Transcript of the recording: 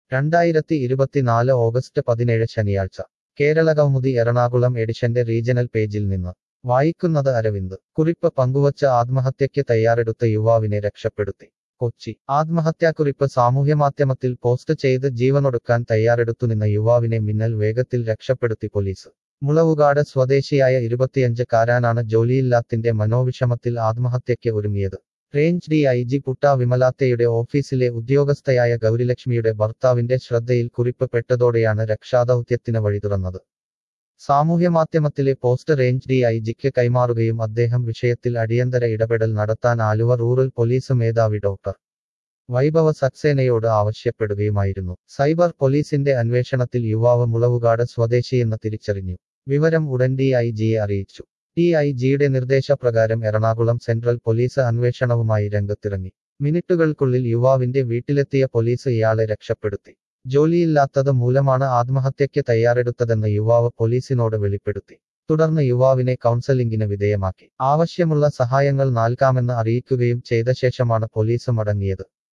രണ്ടായിരത്തി ഇരുപത്തിനാല് ഓഗസ്റ്റ് പതിനേഴ് ശനിയാഴ്ച കേരളകൗമുദി എറണാകുളം എഡിഷന്റെ റീജണൽ പേജിൽ നിന്ന് വായിക്കുന്നത് അരവിന്ദ് കുറിപ്പ് പങ്കുവച്ച ആത്മഹത്യയ്ക്ക് തയ്യാറെടുത്ത യുവാവിനെ രക്ഷപ്പെടുത്തി കൊച്ചി ആത്മഹത്യാക്കുറിപ്പ് സാമൂഹ്യമാധ്യമത്തിൽ പോസ്റ്റ് ചെയ്ത് ജീവനൊടുക്കാൻ തയ്യാറെടുത്തുനിന്ന യുവാവിനെ മിന്നൽ വേഗത്തിൽ രക്ഷപ്പെടുത്തി പോലീസ് മുളവുകാട് സ്വദേശിയായ ഇരുപത്തിയഞ്ചുകാരനാണ് ജോലിയില്ലാത്തിന്റെ മനോവിഷമത്തിൽ ആത്മഹത്യയ്ക്ക് ഒരുങ്ങിയത് range D I G Putta വിമലാത്തയുടെ ഓഫീസിലെ ഉദ്യോഗസ്ഥയായ ഗൗരിലക്ഷ്മിയുടെ ഭർത്താവിന്റെ ശ്രദ്ധയിൽ കുറിപ്പ് പെട്ടതോടെയാണ് രക്ഷാദൗത്യത്തിന് വഴി തുറന്നത് സാമൂഹ്യമാധ്യമത്തിലെ പോസ്റ്റ് റേഞ്ച് ഡി ഐ ജിക്ക് കൈമാറുകയും അദ്ദേഹം വിഷയത്തിൽ അടിയന്തര ഇടപെടൽ നടത്താൻ ആലുവ റൂറൽ പോലീസ് മേധാവി ഡോക്ടർ വൈഭവ സക്സേനയോട് ആവശ്യപ്പെടുകയുമായിരുന്നു സൈബർ പോലീസിന്റെ അന്വേഷണത്തിൽ യുവാവ് മുളവുകാട് സ്വദേശിയെന്ന് തിരിച്ചറിഞ്ഞു വിവരം ഉടൻ ഡി ഐ ജിയെ അറിയിച്ചു ഡി ഐ ജിയുടെ നിർദ്ദേശപ്രകാരം എറണാകുളം സെൻട്രൽ പോലീസ് അന്വേഷണവുമായി രംഗത്തിറങ്ങി മിനിറ്റുകൾക്കുള്ളിൽ യുവാവിന്റെ വീട്ടിലെത്തിയ പോലീസ് ഇയാളെ രക്ഷപ്പെടുത്തി ജോലിയില്ലാത്തത് മൂലമാണ് ആത്മഹത്യയ്ക്ക് തയ്യാറെടുത്തതെന്ന് യുവാവ് പോലീസിനോട് വെളിപ്പെടുത്തി തുടർന്ന് യുവാവിനെ കൗൺസലിംഗിന് വിധേയമാക്കി ആവശ്യമുള്ള സഹായങ്ങൾ നൽകാമെന്ന് അറിയിക്കുകയും ചെയ്ത ശേഷമാണ് പോലീസ് മടങ്ങിയത്